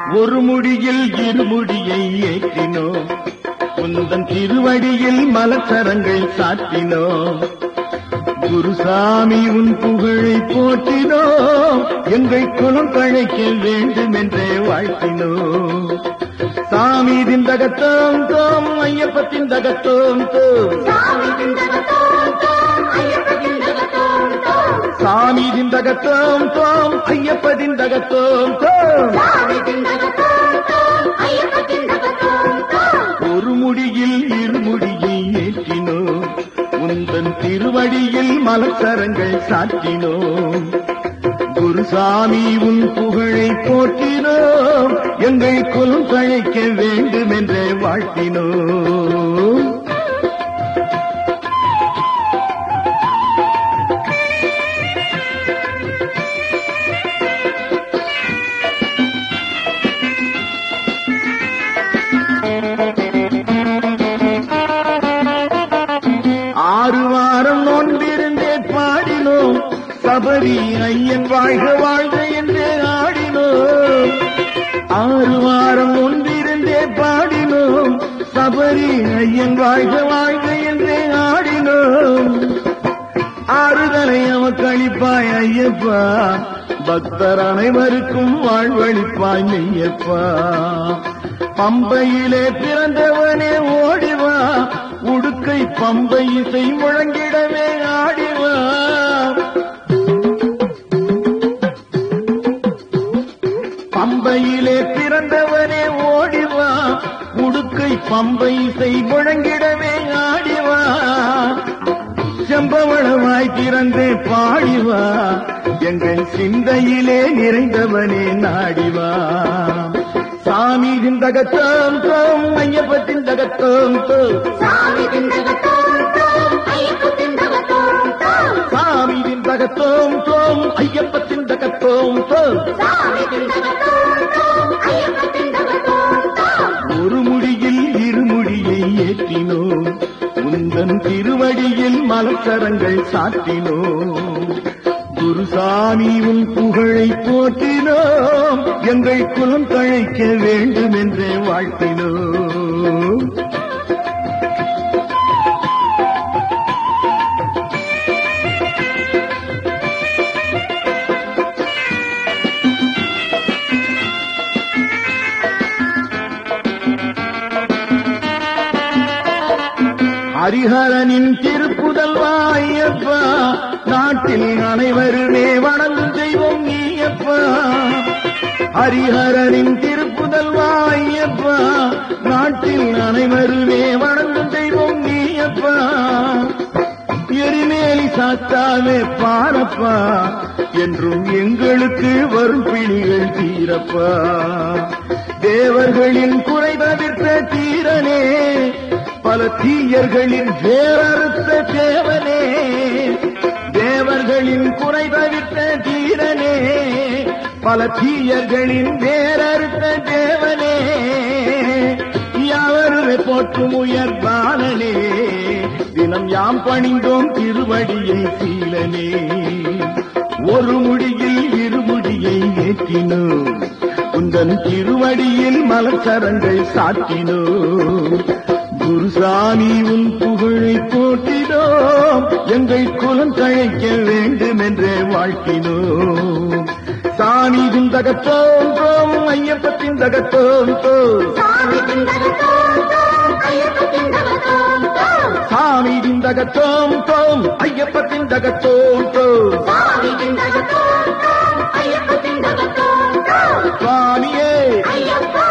ஒரு முடியில் இருமுடியை ஏற்றினோம் உந்தன் திருவடியில் மலச்சரங்கள் சாத்தினோம் குருசாமி உன் புகழை போற்றினோம் எங்கள் குலம் கழைக்க வேண்டும் என்றே வாழ்த்தினோம் சாமி திந்தகத்தோம் தோம் ஐயப்பத்தின் தகத்தோம் தோம் சாமி திந்தகத்தோம் தோம் ஐயப்பதின் தகத்தோம் தோம் ஒரு முடியில் இருமுடியை ஏற்றினோம் உந்தன் திருவடியில் மலச்சரங்கள் சாற்றினோம் குருசாமி உன் புகழை போற்றினோம் எங்கள் குலம் தழைக்க வேண்டும் என்றே வாழ்த்தினோம் ஆறு வாரம் நோன்பிருந்தே பாடினோம் சபரி ஐயன் வாழ்க வாழ்க என்றே ஆடினோம் ஆறு வாரம் நோன்பிருந்தே பாடினோம் சபரி ஐயன் வாழ்க வாழ்க என்றே ஆடினோம் ஆறுதலை அவக்களிப்பாய் ஐயப்பா பக்தர் அனைவருக்கும் வாழ்வழிப்பாய் மெய்யப்பா பம்பையிலே பிறந்தவனே ஓடிவா உடுக்கை பம்பை இசை முழங்கிடவே ஆடிவா பம்பையிலே பிறந்தவனே ஓடிவா உடுக்கை பம்பை இசை முழங்கிடவே ஆடிவா செம்பவளமாய் திறந்து பாடிவா எங்கள் சிந்தையிலே நிறைந்தவனே நாடிவா சாமி திந்தகத்தோம் தோம் ஐயப்பத்தின் தகத்தோம் தோம் சாமி திந்தகத்தோம் தோம் ஐயப்பத்தின் தகத்தோம் தோம் ஒரு முடியில் இருமுடியை ஏற்றினோம் உந்தன் திருவடியில் மலச்சரங்கள் சாத்தினோம் குருசாமி உன் புகழை போற்றினோம் எங்கள் குலம் தழைக்க வேண்டும் என்றே வாழ்த்தினோம் ஹரிஹரனின் திருப்புதல்வாயப்பா நாட்டில் அனைவருமே வணங்கும் தெய்வம் நீயப்பா ஹரிஹரனின் திருப்புதல்வாயப்பா நாட்டில் அனைவருமே வணங்கும் தெய்வம் நீயப்பா எரிமேலி சாத்தாவே பாரப்பா என்றும் எங்களுக்கு வரும் பிணிகள் தீரப்பா தேவர்களின் குறை தவிர்த்த தீரனே பல தீயர்களின் வேறறுத்த தேவனே தேவர்களின் குறை தவிர்த்த தீரனே பல தீயர்களின் வேறறுத்த தேவனே யாவருமே போற்றும் உயர் பாலனே தினம் யாம் பணிந்தோம் திருவடியை சீலனே ஒரு முடியில் இருமுடியை ஏற்றினோம் உந்தன் திருவடியில் மலச்சரங்கள் சாத்தினோம் குருசாமி உன் புகழை போற்றினோம் எங்கள் குலம் தழைக்க வேண்டும் என்றே வாழ்த்தினோம் சாமி திந்தகத்தோம் தோம் ஐயப்பத்தின் தகத்தோம் தோம் சாமி திந்தகத்தோம் தோம் ஐயப்பத்தின் தகத்தோம் தோம் சுவாமியே ஐயப்பா